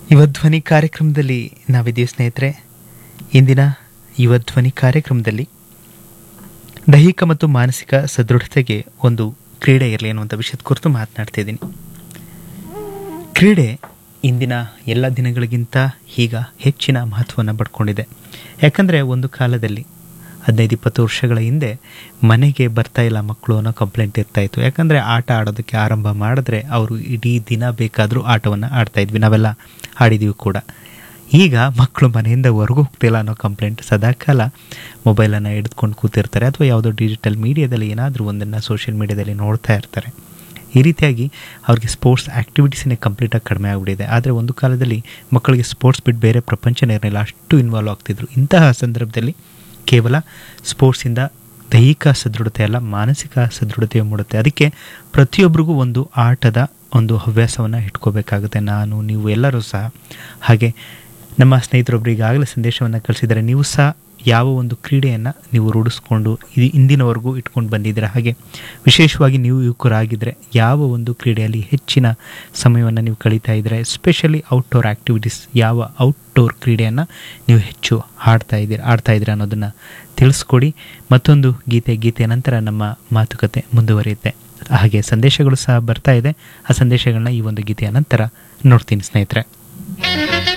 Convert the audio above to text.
ಯುವ ಧ್ವನಿ ಕಾರ್ಯಕ್ರಮದಲ್ಲಿ ನಾವಿದ್ದೀವಿ ಸ್ನೇಹಿತರೆ ಇಂದಿನ ಯುವ ಧ್ವನಿ ಕಾರ್ಯಕ್ರಮದಲ್ಲಿ ದೈಹಿಕ ಮತ್ತು ಮಾನಸಿಕ ಸದೃಢತೆಗೆ ಒಂದು ಕ್ರೀಡೆ ಇರಲಿ ಅನ್ನುವಂಥ ವಿಷಯದ ಕುರಿತು ಮಾತನಾಡ್ತಾ ಇದ್ದೀನಿ ಕ್ರೀಡೆ ಇಂದಿನ ಎಲ್ಲ ದಿನಗಳಿಗಿಂತ ಈಗ ಹೆಚ್ಚಿನ ಮಹತ್ವವನ್ನು ಪಡ್ಕೊಂಡಿದೆ ಯಾಕಂದರೆ ಒಂದು ಕಾಲದಲ್ಲಿ ಹದಿನೈದು ಇಪ್ಪತ್ತು ವರ್ಷಗಳ ಹಿಂದೆ ಮನೆಗೆ ಬರ್ತಾ ಇಲ್ಲ ಮಕ್ಕಳು ಅನ್ನೋ ಕಂಪ್ಲೇಂಟ್ ಇರ್ತಾ ಇತ್ತು ಯಾಕಂದರೆ ಆಟ ಆಡೋದಕ್ಕೆ ಆರಂಭ ಮಾಡಿದ್ರೆ ಅವರು ಇಡೀ ದಿನ ಬೇಕಾದರೂ ಆಟವನ್ನು ಆಡ್ತಾ ಇದ್ವಿ ನಾವೆಲ್ಲ ಆಡಿದ್ದೀವಿ ಕೂಡ ಈಗ ಮಕ್ಕಳು ಮನೆಯಿಂದ ಹೊರಗೆ ಹೋಗ್ತಿಲ್ಲ ಅನ್ನೋ ಕಂಪ್ಲೇಂಟ್ ಸದಾಕಾಲ ಮೊಬೈಲನ್ನು ಹಿಡಿದುಕೊಂಡು ಕೂತಿರ್ತಾರೆ ಅಥವಾ ಯಾವುದೋ ಡಿಜಿಟಲ್ ಮೀಡಿಯಾದಲ್ಲಿ ಏನಾದರೂ ಒಂದನ್ನು ಸೋಷಿಯಲ್ ಮೀಡಿಯಾದಲ್ಲಿ ನೋಡ್ತಾ ಇರ್ತಾರೆ ಈ ರೀತಿಯಾಗಿ ಅವ್ರಿಗೆ ಸ್ಪೋರ್ಟ್ಸ್ ಆ್ಯಕ್ಟಿವಿಟೀಸನ್ನೇ ಕಂಪ್ಲೀಟಾಗಿ ಕಡಿಮೆ ಆಗಿಬಿಟ್ಟಿದೆ ಆದರೆ ಒಂದು ಕಾಲದಲ್ಲಿ ಮಕ್ಕಳಿಗೆ ಸ್ಪೋರ್ಟ್ಸ್ ಬಿಟ್ಟು ಬೇರೆ ಪ್ರಪಂಚನೇ ಇರಲಿಲ್ಲ ಅಷ್ಟು ಇನ್ವಾಲ್ವ್ ಆಗ್ತಿದ್ರು ಇಂತಹ ಸಂದರ್ಭದಲ್ಲಿ ಕೇವಲ ಸ್ಪೋರ್ಟ್ಸಿಂದ ದೈಹಿಕ ಸದೃಢತೆ ಅಲ್ಲ ಮಾನಸಿಕ ಸದೃಢತೆ ಮೂಡುತ್ತೆ ಅದಕ್ಕೆ ಪ್ರತಿಯೊಬ್ಬರಿಗೂ ಒಂದು ಆಟದ ಒಂದು ಹವ್ಯಾಸವನ್ನು ಇಟ್ಕೋಬೇಕಾಗುತ್ತೆ ನಾನು ನೀವು ಎಲ್ಲರೂ ಸಹ ಹಾಗೆ ನಮ್ಮ ಸ್ನೇಹಿತರೊಬ್ಬರು ಈಗಾಗಲೇ ಸಂದೇಶವನ್ನು ಕಳಿಸಿದ್ದಾರೆ ನೀವು ಸಹ ಯಾವ ಒಂದು ಕ್ರೀಡೆಯನ್ನು ನೀವು ರೂಢಿಸ್ಕೊಂಡು ಇದು ಇಂದಿನವರೆಗೂ ಇಟ್ಕೊಂಡು ಬಂದಿದ್ದೀರಾ ಹಾಗೆ ವಿಶೇಷವಾಗಿ ನೀವು ಯುವಕರಾಗಿದ್ದರೆ ಯಾವ ಒಂದು ಕ್ರೀಡೆಯಲ್ಲಿ ಹೆಚ್ಚಿನ ಸಮಯವನ್ನು ನೀವು ಕಳೀತಾ ಇದ್ದೀರಾ ಎಸ್ಪೆಷಲಿ ಔಟ್ಡೋರ್ ಆ್ಯಕ್ಟಿವಿಟೀಸ್ ಯಾವ ಔಟ್ಡೋರ್ ಕ್ರೀಡೆಯನ್ನು ನೀವು ಹೆಚ್ಚು ಆಡ್ತಾ ಇದ್ದೀರಾ ಆಡ್ತಾ ಇದ್ದೀರಾ ಅನ್ನೋದನ್ನು ತಿಳಿಸ್ಕೊಡಿ ಮತ್ತೊಂದು ಗೀತೆ ಗೀತೆಯ ನಂತರ ನಮ್ಮ ಮಾತುಕತೆ ಮುಂದುವರಿಯುತ್ತೆ ಹಾಗೆ ಸಂದೇಶಗಳು ಸಹ ಬರ್ತಾ ಇದೆ ಆ ಸಂದೇಶಗಳನ್ನ ಈ ಒಂದು ಗೀತೆಯ ನಂತರ ನೋಡ್ತೀನಿ ಸ್ನೇಹಿತರೆ